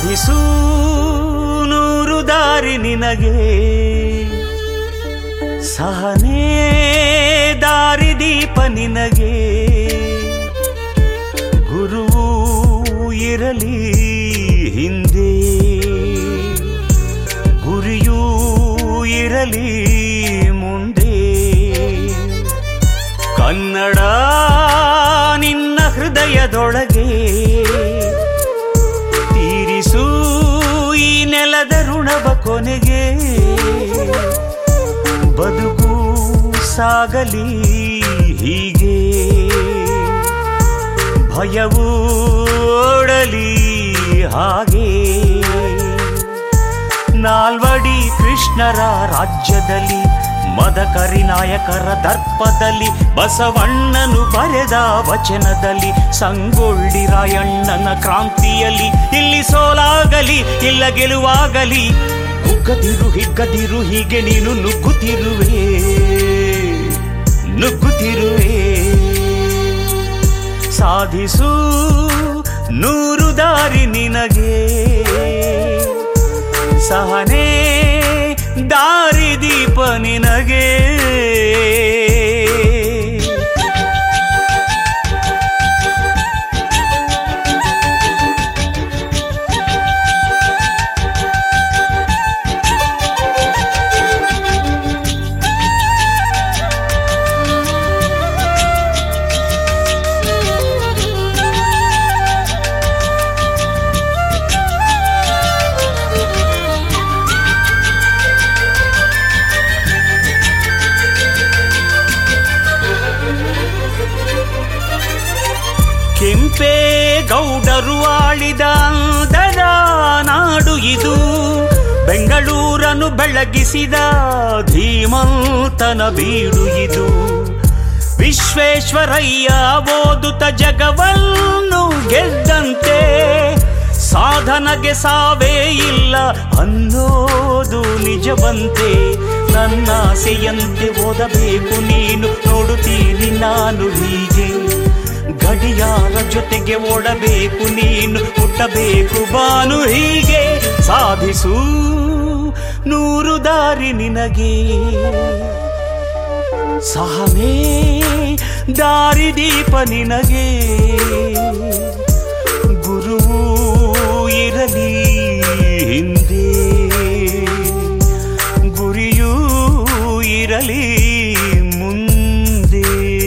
ಸಾಧಿಸು ನೂರು ದಾರಿ ನಿನಗೆ ಸಹನೆ ದಾರಿದೀಪ ನಿನಗೆ ಗುರುವು ಇರಲಿ ಹಿಂದೆ ಗುರಿಯೂ ಇರಲಿ ಮುಂದೆ ಕನ್ನಡ ನಿನ್ನ ಹೃದಯದೊಳಗೆ ತೀರಿಸು ಈ ನೆಲದ ಋಣವ ಕೊನೆಗೆ ಬದುಕು ಸಾಗಲಿ ಹೀಗೆ ಭಯವೂ ಓಡಲಿ ಹಾಗೆ ನಾಲ್ವಡಿ ಕೃಷ್ಣರ ರಾಜ್ಯದಲ್ಲಿ ಮದಕರಿ ನಾಯಕರ ದರ್ಪದಲ್ಲಿ ಬಸವಣ್ಣನು ಬರೆದ ವಚನದಲ್ಲಿ ಸಂಗೊಳ್ಳಿ ರಾಯಣ್ಣನ ಕ್ರಾಂತಿಯಲ್ಲಿ ಇಲ್ಲಿ ಸೋಲಾಗಲಿ ಇಲ್ಲ ಗೆಲುವಾಗಲಿ ಕುಗ್ಗದಿರು ಹಿಗ್ಗದಿರು ಹೀಗೆ ನೀನು ನುಗ್ಗುತ್ತಿರುವೆ ನುಗ್ಗುತ್ತಿರುವೆ ಸಾಧಿಸು ನೂರು ದಾರಿ ನಿನಗೆ ಸಹನೆ ದಾರಿ ದೀಪ ನಿನಗೆ ಕೆಂಪೇ ಗೌಡರು ಆಳಿದ ಅಂದದ ನಾಡು ಇದು ಬೆಂಗಳೂರನ್ನು ಬೆಳಗಿಸಿದ ಧೀಮಂತನ ಬೀಡು ಇದು ವಿಶ್ವೇಶ್ವರಯ್ಯ ಓದುತ್ತ ಜಗವನ್ನು ಗೆದ್ದಂತೆ ಸಾಧನಗೆ ಸಾವೇ ಇಲ್ಲ ಅನ್ನೋದು ನಿಜವಂತೆ ನನ್ನ ಆಸೆಯಂತೆ ಓದಬೇಕು ನೀನು ನೋಡುತ್ತೀನಿ ನಾನು ಹೀಗೆ ಗಡಿಯಾರ ಜೊತೆಗೆ ಓಡಬೇಕು ನೀನು ಹುಟ್ಟಬೇಕು ಬಾನು ಹೀಗೆ ಸಾಧಿಸು ನೂರು ದಾರಿ ನಿನಗೆ ಸಹನೆ ದಾರಿದೀಪ ನಿನಗೆ ಗುರುವು ಇರಲಿ ಹಿಂದೆ ಗುರಿಯೂ ಇರಲಿ ಮುಂದೆ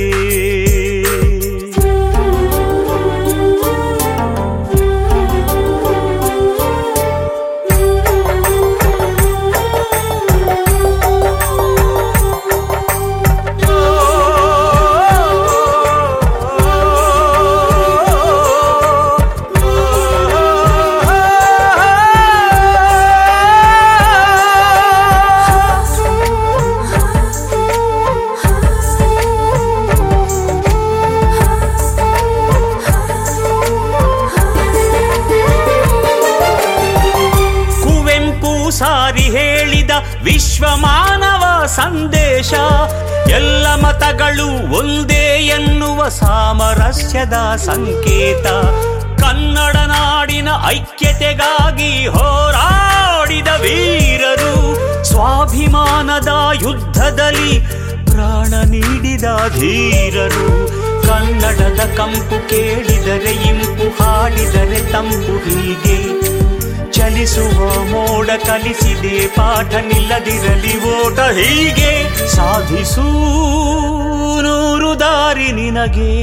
ಕುವೆಂಪು ಸಾರಿ ಹೇಳಿದ ವಿಶ್ವ ಮಾನವ ಸಂದೇಶ ಎಲ್ಲ ಮತಗಳು ಒಂದೇ ಎನ್ನುವ ಸಾಮರಸ್ಯದ ಸಂಕೇತ ಕನ್ನಡ ನಾಡಿನ ಐಕ್ಯತೆಗಾಗಿ ಹೋರಾಡಿದ ವೀರರು ಸ್ವಾಭಿಮಾನದ ಯುದ್ಧದಲ್ಲಿ ಪ್ರಾಣ ನೀಡಿದ ಧೀರರು ಕನ್ನಡದ ಕಂಪು ಕೇಳಿದರೆ ಇಂಪು ಹಾಡಿದರೆ ತಂಪು ಹೀಗೆ ಚಲಿಸುವ ಮೋಡ ಕಲಿಸಿದೆ ಪಾಠ ನಿಲ್ಲದಿರಲಿ ಓಟ ಹೀಗೆ ಸಾಧಿಸೂ ನೂರು ದಾರಿ ನಿನಗೆ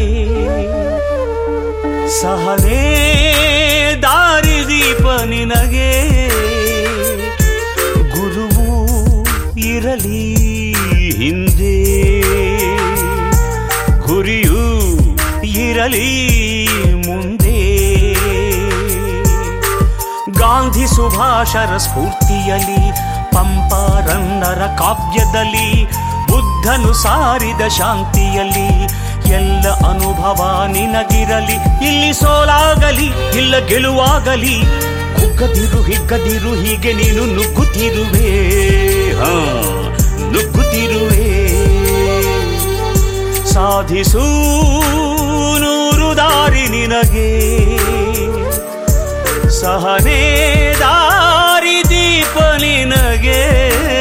ಸಹನೆ ದಾರಿ ದೀಪ ನಿನಗೆ ಗುರುವು ಇರಲಿ ಹಿಂದೆ ಗುರಿಯೂ ಇರಲಿ ಮುಂದೆ ಗಾಂಧಿ ಸುಭಾಷರ ಸ್ಫೂರ್ತಿಯಲ್ಲಿ ಪಂಪಾರನ್ನರ ಕಾವ್ಯದಲ್ಲಿ ಬುದ್ಧನು ಸಾರಿದ ಶಾಂತಿಯಲ್ಲಿ ಎಲ್ಲ ಅನುಭವ ನಿನಗಿರಲಿ ಇಲ್ಲಿ ಸೋಲಾಗಲಿ ಇಲ್ಲ ಗೆಲುವಾಗಲಿ ಕುಗ್ಗದಿರು ಹಿಗ್ಗದಿರು ಹೀಗೆ ನೀನು ನುಗ್ಗುತ್ತಿರುವೆ ಹಾ ನುಗ್ಗುತ್ತಿರುವೆ ಸಾಧಿಸೂ ನೂರು ದಾರಿ ನಿನಗೆ ಸಹನೆ ದಾರಿ ದೀಪ ನಿನಗೆ